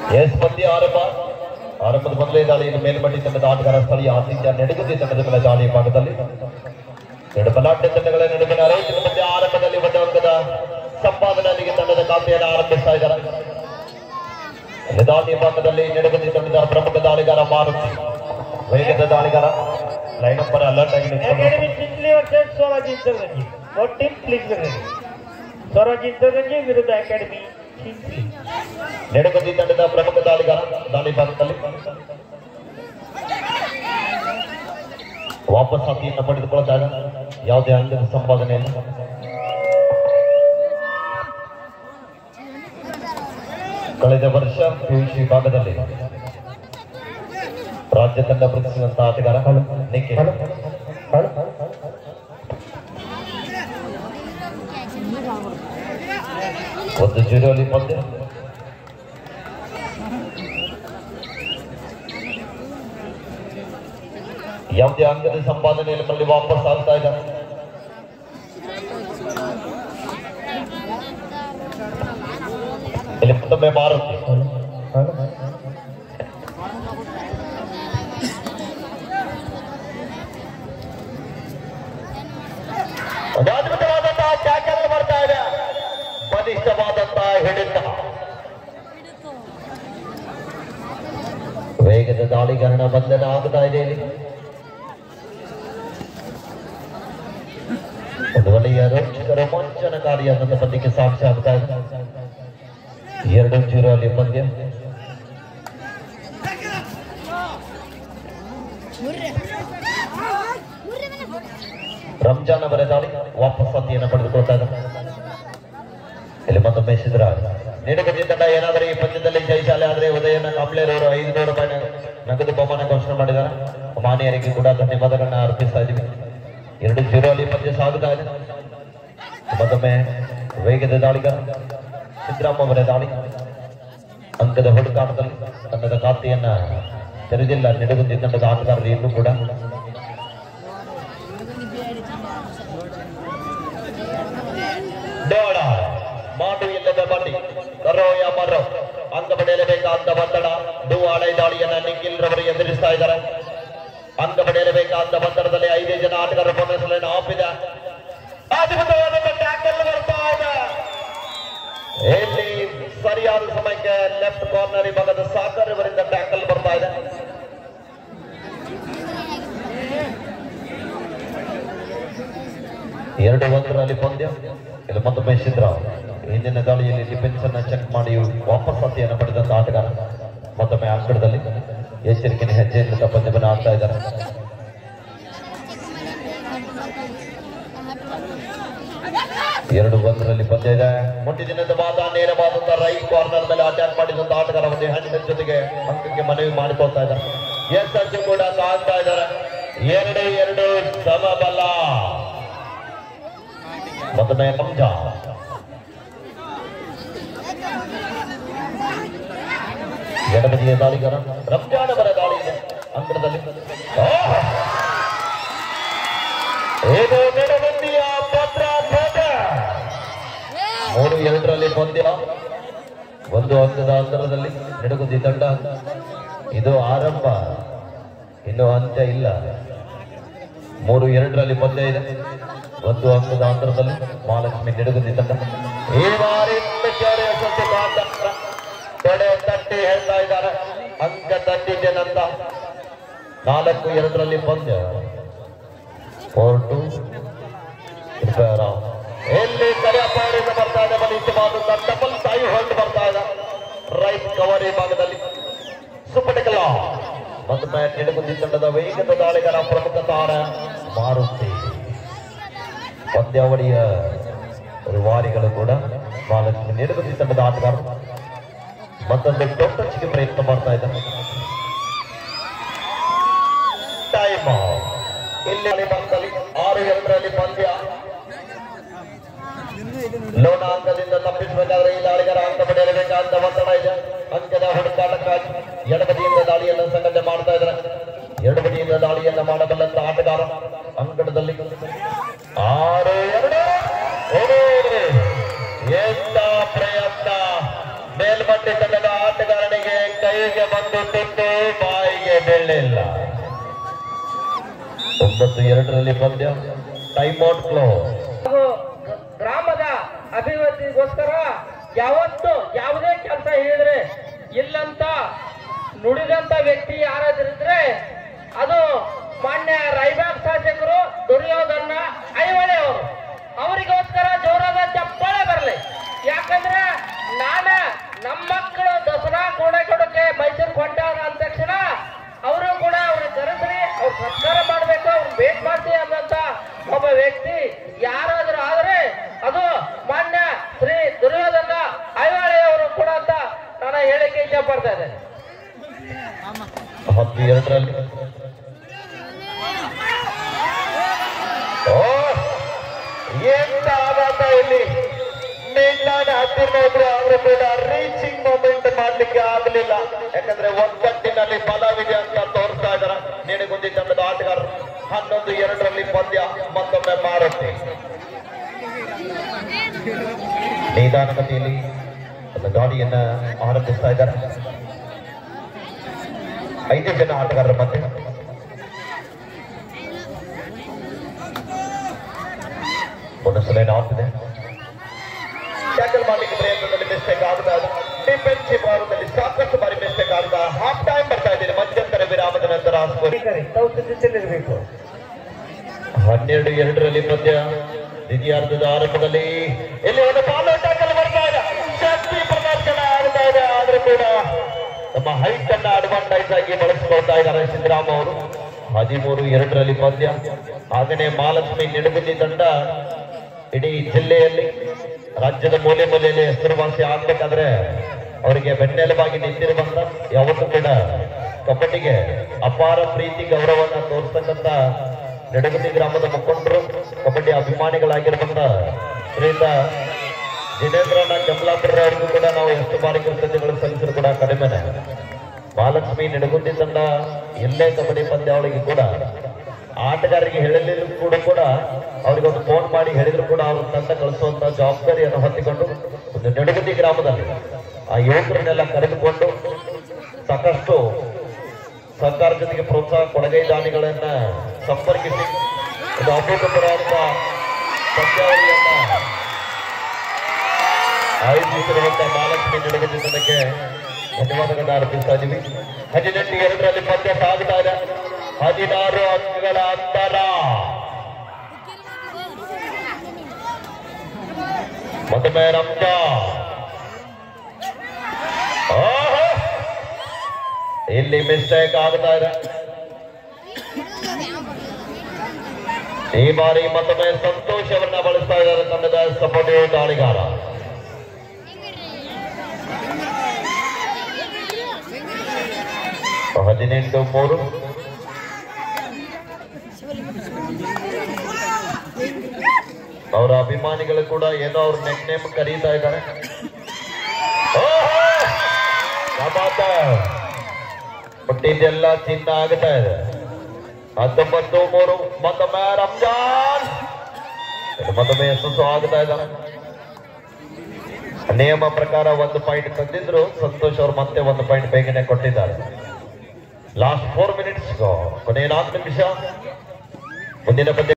S ಪಂದ್ಯ ಆರಂಭ ಆರಂಭದ ಮೊದಲೇ ದಾಳಿಯನ್ನು ಮೇಲ್ಮಟ್ಟಿ ತಂಡದ ಆಟಗಾರ ಸ್ಥಳೀಯ ಆತಿಥ್ಯ ನೆಡಗುದಿ ತಂಡದ ಮೇಲೆ ದಾಳಿ ಭಾಗದಲ್ಲಿ ಎರಡು ಬಲಾಢ್ಯ ತಂಡಗಳ ನಡುವಿನ ರೈತರ ಪಂದ್ಯ ಆರಂಭದಲ್ಲಿ ಒಂದು ಅಂಕದ ಸಂಪಾದನೆಯೊಂದಿಗೆ ತಂಡದ ಖಾತೆಯನ್ನು ಆರಂಭಿಸ್ತಾ ಇದ್ದಾರೆ ಇಲ್ಲಿ ದಾಳಿ ಭಾಗದಲ್ಲಿ ನೆಡಗುದಿ ತಂಡದ ಪ್ರಮುಖ ದಾಳಿಗಾರ ಮಾರುತಿ ವೇಗದ ದಾಳಿಗಾರ ಲೈನ್ ನಂಬರ್ ಅಲರ್ಟ್ ಆಗಿ ನಿಂತ್ಕೊಂಡು अकॅडमी चिखली वर्सेस स्वराज इंचलगंजी व टीम प्लीज स्वराज इंचलगंजी विरुद्ध अकॅडमी चिखली ನೆಡಗುದಿ ತಂಡದ ಪ್ರಮುಖ ದಾಳಿಗಾರ ದಾಳಿ ಭಾಗದಲ್ಲಿ ವಾಪಸ್ ಹಾಕಿಯನ್ನು ಪಡೆದುಕೊಳ್ಳುತ್ತಾರೆ ಯಾವುದೇ ಅಂಗದ ಸಂಪಾದನೆಯನ್ನು ಕಳೆದ ವರ್ಷ ಪಿಯುಸಿ ಭಾಗದಲ್ಲಿ ರಾಜ್ಯ ತಂಡ ಪ್ರತಿಸಿದಂತಹ ಆಟಗಾರ ನಿಖಿಲ್ ಒಂದು ಜೀರೋಲಿ ಪಂದ್ಯ ಯಾವುದೇ ಅಂಗದ ಸಂಪಾದನೆಯಲ್ಲಿ ಮళ్ళీ ವಾಪಸ್ ಆಗ್ತಾ ಇದ್ದಾರೆ ಇಲ್ಲಿ ಮತ್ತೊಮ್ಮೆ ಮಾರುತಿ ಒಂದು ಅದ್ಭುತವಾದಂತಹ ಟ್ಯಾಕಲ್ ಬರ್ತಾ ಇದೆ ಬಲಿಷ್ಠವಾದಂತಹ ಹಿಡಿತ ವೇಗದ ದಾಳಿಗಾರನ ಬಂಧನ ಆಗ್ತಾ ಇದೆ ಇಲ್ಲಿ ಒಂದು ಒಳ್ಳೆಯ ರೋಚಕ ರೋಮಾಂಚನಕಾರಿಯಾದಂತಹ ಪಂದ್ಯಕ್ಕೆ ಸಾಕ್ಷಿ ಆಗ್ತಾ ಇದೆ ಎರಡು ಜೀರೋ ಅಲ್ಲಿ ಪಂದ್ಯ ರಂಜಾನ್ ಅವರ ದಾಳಿ ವಾಪಸ್ ಸತಿಯನ್ನು ಪಡೆದುಕೊಳ್ತಾ ಇದ್ದಾರೆ ಇಲ್ಲಿ ಮತ್ತೊಮ್ಮೆ ಸಿದ್ದರಾಜ್ ನಿಡಗದಿ ತಂಡ ಏನಾದರೂ ಈ ಪಂದ್ಯದಲ್ಲಿ ಜಯಶಾಲಿ ಆದ್ರೆ ಉದಯನ ಕಾಂಬ್ಳೇರವರು ಐದುನೂರು ರೂಪಾಯಿ ನಗದು ಬಹುಮಾನ ಘೋಷಣೆ ಮಾಡಿದ್ದಾರೆ ಮಾನ್ಯರಿಗೆ ಕೂಡ ಧನ್ಯವಾದಗಳನ್ನ ಅರ್ಪಿಸ್ತಾ ಇದ್ದೀವಿ ಎರಡು ಜೀರೋ ಅಲ್ಲಿ ಪಂದ್ಯ ಸಾಗುತ್ತಾ ಇದೆ ಮತ್ತೊಮ್ಮೆ ವೇಗದ ದಾಳಿಗಾರ ಸಿದ್ದರಾಮ ಅವರ ದಾಳಿ ಅಂಕದ ಹುಡುಕಾಟದಲ್ಲಿ ತಂಡದ ಖಾತೆಯನ್ನ ತೆರೆದಿಲ್ಲ ನಿಡಗುಂದಿ ತಂಡದ ಆಟಗಾರರು ಇನ್ನೂ ಕೂಡ ಡೋಳ ಮಾಡು ಇಲ್ಲದ ಬಂಡಿ ಕರೋ ಮರೋ ಅಂಕ ಪಡೆಯಲೇಬೇಕಾದ ಒತ್ತಡ ಡು ಆಳೈ ದಾಳಿಯನ್ನ ನಿಖಿಲ್ ರವರು ಎದುರಿಸ್ತಾ ಇದ್ದಾರೆ ಅಂಕ ಪಡೆಯಲೇಬೇಕಾದ ಒತ್ತಡದಲ್ಲಿ ಐದು ಜನ ಆಟಗಾರರು ಪೊಲೀಸರನ್ನು ಆಪಿದೆ ಅದ್ಭುತವಾದ ಟ್ಯಾಕಲ್ ಬರ್ತಾ ಇದೆ ಇಲ್ಲಿ ಸರಿಯಾದ ಸಮಯಕ್ಕೆ ಲೆಫ್ಟ್ ಕಾರ್ನರ್ ಭಾಗದ ಸಾಕರ್ ಇವರಿಂದ ಟ್ಯಾಕಲ್ ಬರ್ತಾ ಇದೆ ಎರಡು ಒಂದರಲ್ಲಿ ಪಂದ್ಯ ಇಲ್ಲಿ ಮತ್ತೊಮ್ಮೆ ಸಿದ್ರಾವ್ ಹಿಂದಿನ ದಾಳಿಯಲ್ಲಿ ಡಿಫೆನ್ಸ್ ಅನ್ನ ಚೆಕ್ ಮಾಡಿ ವಾಪಸ್ ಹತ್ಯೆಯನ್ನು ಪಡೆದಂತ ಆಟಗಾರ ಮತ್ತೊಮ್ಮೆ ಅಂಕಣದಲ್ಲಿ ಎಚ್ಚರಿಕೆಯ ಹೆಜ್ಜೆಯಿಂದ ಪಂದ್ಯವನ್ನು ಆಡ್ತಾ ಇದ್ದಾರೆ ಎರಡು ಒಂದರಲ್ಲಿ ಪಂದ್ಯ ಇದೆ ಮುಂದಿನ ದಿನದ ವಾದ ನೇರವಾದಂತ ರೈಟ್ ಕಾರ್ನರ್ ಮೇಲೆ ಅಟ್ಯಾಕ್ ಮಾಡಿದಂತ ಆಟಗಾರ ಒಂದು ಹ್ಯಾಂಡ್ ಜೊತೆಗೆ ಅಂಕಕ್ಕೆ ಮನವಿ ಮಾಡಿಕೊಳ್ತಾ ಇದ್ದಾರೆ ಎಸ್ ಅಜ್ಜು ಕೂಡ ಕಾಣ್ತಾ ಇದ್ದಾರೆ ಎರಡು ಎರಡು ಸಮಬಲ ಮತ್ತೊಮ್ಮೆ ರಂಜಾ ಎಡಬದಿಯ ದಾಳಿಗಾರ ರಂಜಾನ್ ಅವರ ದಾಳಿ ಇದೆ ಅಂಕಣದಲ್ಲಿ ಆಹ್! ಇದು ನೆಡಬಂದಿಯ ಪತ್ರ ಕೋಟೆ ಮೂರು ಎರಡರಲ್ಲಿ ಪಂದ್ಯ ಒಂದು ಅಂಕದ ಅಂತರದಲ್ಲಿ ನೆಡಗುದಿ ತಂಡ ಇದು ಆರಂಭ ಇನ್ನು ಅಂತ್ಯ ಇಲ್ಲ ಮೂರು ಎರಡರಲ್ಲಿ ಪಂದ್ಯ ಇದೆ ಒಂದು ಅಂಕದ ಅಂತರದಲ್ಲಿ ಮಹಾಲಕ್ಷ್ಮಿ ನೆಡಗುದಿ ತಂಡ ಈ ಬಾರಿ ಮುಖ್ಯವಾದ ಯಶಸ್ಸು ಕಾಣ್ತಾರೆ. ತೊಡೆ ತಟ್ಟಿ ಹೇಳ್ತಾ ಇದ್ದಾರೆ ಅಂಕ ತಟ್ಟಿದ್ದೇನಂತ ನಾಲ್ಕು ಎರಡರಲ್ಲಿ ಪಂದ್ಯ ಫೋರ್ ಟು ಎಲ್ಲಿ ಕರಿಯಪ್ಪ ಅವರಿಂದ ಬರ್ತಾ ಇದೆ ಬಲಿಷ್ಠವಾದಂತ ಡಬಲ್ ತಾಯಿ ಹೊಲ್ಟ್ ಬರ್ತಾ ಇದೆ ರೈಟ್ ಕವರ್ ಈ ಭಾಗದಲ್ಲಿ ಸುಪಟಿಕಲ ಮತ್ತೊಮ್ಮೆ ನಿಡಗುಂದಿ ತಂಡದ ವೇಗದ ದಾಳಿಗಾರ ಪ್ರಮುಖ ತಾರ ಮಾರುತಿ ಪಂದ್ಯಾವಳಿಯ ವಾರಿಗಳು ಕೂಡ ಮಹಾಲಕ್ಷ್ಮಿ ನಿಡಗುಂದಿ ತಂಡದ ಆಟಗಾರರು ಮತ್ತೊಂದು ಟೊಟ್ಟಚ್ಚಿಗೆ ಪ್ರಯತ್ನ ಮಾಡ್ತಾ ಇದ್ದಾರೆ ಟೈಮ್ ಇಲ್ಲಿ ಭಾಗದಲ್ಲಿ ಆರು ಎರಡರಲ್ಲಿ ಪಂದ್ಯ ಲೋಣ ಅಂಕದಿಂದ ತಪ್ಪಿಸಬೇಕಾದ್ರೆ ಈ ದಾಳಿಗಾರ ಅಂಕ ಪಡೆಯಲೇಬೇಕಾದ ಒತ್ತಡ ಇದೆ ಅಂಕದ ಹುಡುಕಾಟಕ್ಕಾಗಿ ಎಡಬದಿಯಿಂದ ದಾಳಿಯನ್ನು ಸಂಘಟನೆ ಮಾಡ್ತಾ ಇದ್ದಾರೆ ಎಡಬದಿಯಿಂದ ದಾಳಿಯನ್ನ ಮಾಡಬಲ್ಲಂತ ಆಟಗಾರ ಅಂಕಣದಲ್ಲಿ ಆರು ಎರಡು ಓಡಿ. ಎಂತ ಪ್ರಯತ್ನ ಮೇಲ್ಮಟ್ಟಿ ತಂಡದ ಆಟಗಾರನಿಗೆ ಒಂದು ತುತ್ತು ಬಾಯಿಗೆ ಬೆಳ್ಳಿಲ್ಲ ಒಂಬತ್ತು ಎರಡರಲ್ಲಿ ಪಂದ್ಯ ಟೈಮ್ ಔಟ್ ಕ್ಲೋಸ್ ಹಾಗೂ ಗ- ಗ್ರಾಮದ ಅಭಿವೃದ್ಧಿಗೋಸ್ಕರ ಯಾವತ್ತು ಯಾವುದೇ ಕೆಲಸ ಹೇಳಿದ್ರೆ ಇಲ್ಲಂತ ನುಡಿದಂತ ವ್ಯಕ್ತಿ ಯಾರಾದ್ರಿದ್ರೆ ಅದು ಮಾನ್ಯ ರಾಯಬಾಗ್ ಶಾಸಕರು ದುರ್ಯೋಧನ ಐಹೊಳೆ ಅವರು ಅವರಿಗೋಸ್ಕರ ಜೋರಾದ ಚಪ್ಪಾಳೆ ಬರಲಿ ಯಾಕಂದ್ರೆ ನಾನ ನಮ್ಮ ಮಕ್ಕಳು ದಸರಾ ಕೋಣೆಕೊಡಕ್ಕೆ ಮೈಸೂರು ಕೊಂಡಾರ ಅಂದ ತಕ್ಷಣ ಅವರು ಕೂಡ ಅವ್ರಿಗೆ ಕರೆಸ್ರಿ ಅವ್ರು ಸತ್ಕಾರ ಮಾಡ್ಬೇಕು ಅವ್ರು ಭೇಟ್ ಮಾಡ್ತೀವಿ ಅನ್ನಂತ ಒಬ್ಬ ವ್ಯಕ್ತಿ ಯಾರಾದ್ರೂ ಆದ್ರೆ ಅದು ಮಾನ್ಯ ಶ್ರೀ ದುರ್ಯೋಧನ ಐವಾಳೆ ಅವರು ಕೂಡ ಅಂತ ನಾನು ಹೇಳಿಕೆ ಇಚ್ಛೆ ಪಡ್ತಾ ಇದ್ದೇನೆ ಹತ್ತು ಎರಡರಲ್ಲಿ ಓ ಎಂತ ಆಘಾತ ಇಲ್ಲಿ ನಿಲ್ದಾಣ ಹತ್ತಿರ ಇದ್ರೆ ಅವರು ಕೂಡ ರೀಚಿಂಗ್ ಮೂಮೆಂಟ್ ಮಾಡ್ಲಿಕ್ಕೆ ಆಗಲಿಲ್ಲ ಯಾಕಂದ್ರೆ ಒಗ್ಗಟ್ಟಿನಲ್ಲಿ ಬಲವಿದೆ ಅಂತ ತೋರಿಸ್ತಾ ಇದಾರ ನೇಣಿಗುಂದಿ ತಂಡದ ಆಟಗಾರರು ಹನ್ನೊಂದು ಎರಡರಲ್ಲಿ ಪಂದ್ಯ ಮತ್ತೊಮ್ಮೆ ಮಾರುತ್ತೆ ನಿಧಾನಗತಿಯಲ್ಲಿ ಒಂದು ಗಾಡಿಯನ್ನ ಆರಂಭಿಸ್ತಾ ಇದ್ದಾರೆ ಐದು ಜನ ಆಟಗಾರರ ಮಧ್ಯೆ ಬೋನಸ್ ಲೈನ್ ಆಫ್ ಇದೆ ಟ್ಯಾಕಲ್ ಮಾಡ್ಲಿಕ್ಕೆ ಪ್ರಯತ್ನದಲ್ಲಿ ಮಿಸ್ಟೇಕ್ ಆಗ್ತಾ ಇದೆ ಡಿಫೆನ್ಸಿವ್ ಭಾಗದಲ್ಲಿ ಸಾಕಷ್ಟು ಬಾರಿ ಮಿಸ್ಟೇಕ್ ಆಗ್ತಾ ಹಾಫ್ ಟೈಮ್ ಬರ್ತಾ ಇದ್ದೀನಿ ಮಧ್ಯಂತರ ವಿರಾಮದ ನಂತರ ಸ್ಕೋರ್ ಕರೆ ತಾವು ಸಿದ್ಧತೆಯಲ್ಲಿರಬೇಕು ಹನ್ನೆರಡು ಎರಡರಲ್ಲಿ ಪಂದ್ಯ ದ್ವಿತೀಯಾರ್ಧದ ಆರಂಭದಲ್ಲಿ ಇಲ್ಲಿ ಒಂದು ಬಾಲ್ ಟ್ಯಾಕಲ್ ಬರ್ತಾ ಇದೆ ಶಕ್ತಿ ಪ್ರದರ್ಶನ ಆಗ್ತಾ ಇದೆ ಆದ್ರೂ ಕೂಡ ತಮ್ಮ ಹೈಟ್ ಅನ್ನ ಅಡ್ವಾಂಟೇಜ್ ಆಗಿ ಬಳಸಿಕೊಳ್ತಾ ಇದ್ದಾರೆ ಸಿದ್ದರಾಮ ಅವರು ಹದಿಮೂರು ಎರಡರಲ್ಲಿ ಪಂದ್ಯ ಹಾಗೆಯೇ ಮಹಾಲಕ್ಷ್ಮಿ ನಿಡಗುಂದಿ ತಂಡ ಇಡೀ ಜಿಲ್ಲೆಯಲ್ಲಿ ರಾಜ್ಯದ ಮೂಲೆ ಮೂಲೆಯಲ್ಲಿ ಹೆಸರುವಾಸಿ ಆಗ್ಬೇಕಾದ್ರೆ ಅವರಿಗೆ ಬೆನ್ನೆಲುಬಾಗಿ ನಿಂತಿರುವಂತ ಯಾವತ್ತೂ ಕೂಡ ಕಬಡ್ಡಿಗೆ ಅಪಾರ ಪ್ರೀತಿ ಗೌರವವನ್ನ ತೋರಿಸ್ತಕ್ಕಂತ ನಿಡಗುಂದಿ ಗ್ರಾಮದ ಮುಖಂಡರು ಕಬಡ್ಡಿ ಅಭಿಮಾನಿಗಳಾಗಿರುವಂತ ಶ್ರೀಯುತ ಜಿನೇಂದ್ರನ ಕಮಲಾಪುರ ಅವರಿಗೂ ಕೂಡ ನಾವು ಎಷ್ಟು ಬಾರಿ ಕೃತಜ್ಞತೆಗಳು ಸಲ್ಲಿಸಿದ್ರು ಕೂಡ ಕಡಿಮೆನೆ ಮಹಾಲಕ್ಷ್ಮಿ ನಿಡಗುಂದಿ ತಂಡ ಎಲ್ಲೇ ಕಬಡ್ಡಿ ಪಂದ್ಯಾವಳಿಗೆ ಕೂಡ ಆಟಗಾರರಿಗೆ ಹೇಳಲಿಲ್ಲ ಕೂಡ ಕೂಡ ಅವರಿಗೆ ಒಂದು ಫೋನ್ ಮಾಡಿ ಹೇಳಿದ್ರು ಕೂಡ ಅವರು ತಂಡ ಕಳಿಸುವಂತ ಜವಾಬ್ದಾರಿಯನ್ನು ಹೊತ್ತಿಕೊಂಡು ಒಂದು ನಿಡಗುಂದಿ ಗ್ರಾಮದಲ್ಲಿ ಆ ಯುವಕರನ್ನೆಲ್ಲ ಕರೆದುಕೊಂಡು ಸಾಕಷ್ಟು ಸರ್ಕಾರ ಜೊತೆಗೆ ಪ್ರೋತ್ಸಾಹ ಕೊಡಗೈ ದಾನಿಗಳನ್ನ ಸಂಪರ್ಕಿಸಿ ಒಂದು ಅಭೂತಪೂರ್ವವಾದ ಪಂದ್ಯಾವಳಿಯನ್ನ ಆಯೋಜಿಸಿರುವಂತಹ ಮಹಾಲಕ್ಷ್ಮಿ ನಿಡಗುಂದಿ ತಂಡಕ್ಕೆ ಧನ್ಯವಾದಗಳನ್ನ ಅರ್ಪಿಸ್ತಾ ಇದ್ದೀವಿ ಹದಿನೆಂಟು ಎರಡರಲ್ಲಿ ಪಂದ್ಯ ಸಾಗ್ತಾ ಇದೆ ಹದಿನಾರು ಅಂಕಗಳ ಅಂತರ ಮತ್ತೊಮ್ಮೆ ರಂಜಾನ್ ಆಹಾ! ಇಲ್ಲಿ ಮಿಸ್ಟೇಕ್ ಆಗ್ತಾ ಇದೆ ಈ ಬಾರಿ ಮತ್ತೊಮ್ಮೆ ಸಂತೋಷವನ್ನ ಬಳಸ್ತಾ ಇದ್ದಾರೆ ತಂಡದ ಸಪೋರ್ಟಿವ್ ದಾಳಿಗಾರ ಹದಿನೆಂಟು ಮೂರು ಅವರ ಅಭಿಮಾನಿಗಳು ಕೂಡ ಏನೋ ಅವ್ರ ನೆಕ್ ನೇಮ್ ಕರೀತಾ ಇದ್ದಾರೆ ಓಹೋ! ಪ್ರಭಾತ. ಬಟ್ ಇದೆಲ್ಲ ಚಿನ್ನ ಆಗ್ತಾ ಇದೆ ಹತ್ತೊಂಬತ್ತು ಮೂರು ಮತ್ತೊಮ್ಮೆ ರಂಜಾನ್ ಇದು ಮತ್ತೊಮ್ಮೆ ಯಶಸ್ಸು ಆಗ್ತಾ ಇದ್ದಾನೆ ನಿಯಮ ಪ್ರಕಾರ ಒಂದು ಪಾಯಿಂಟ್ ತಂದಿದ್ರು ಸಂತೋಷ್ ಅವರು ಮತ್ತೆ ಒಂದು ಪಾಯಿಂಟ್ ಬೇಗನೆ ಕೊಟ್ಟಿದ್ದಾರೆ ಲಾಸ್ಟ್ ಫೋರ್ ಮಿನಿಟ್ಸ್ ಕೊನೆಯ ನಾಲ್ಕು ನಿಮಿಷ ಮುಂದಿನ ಪಂದ್ಯ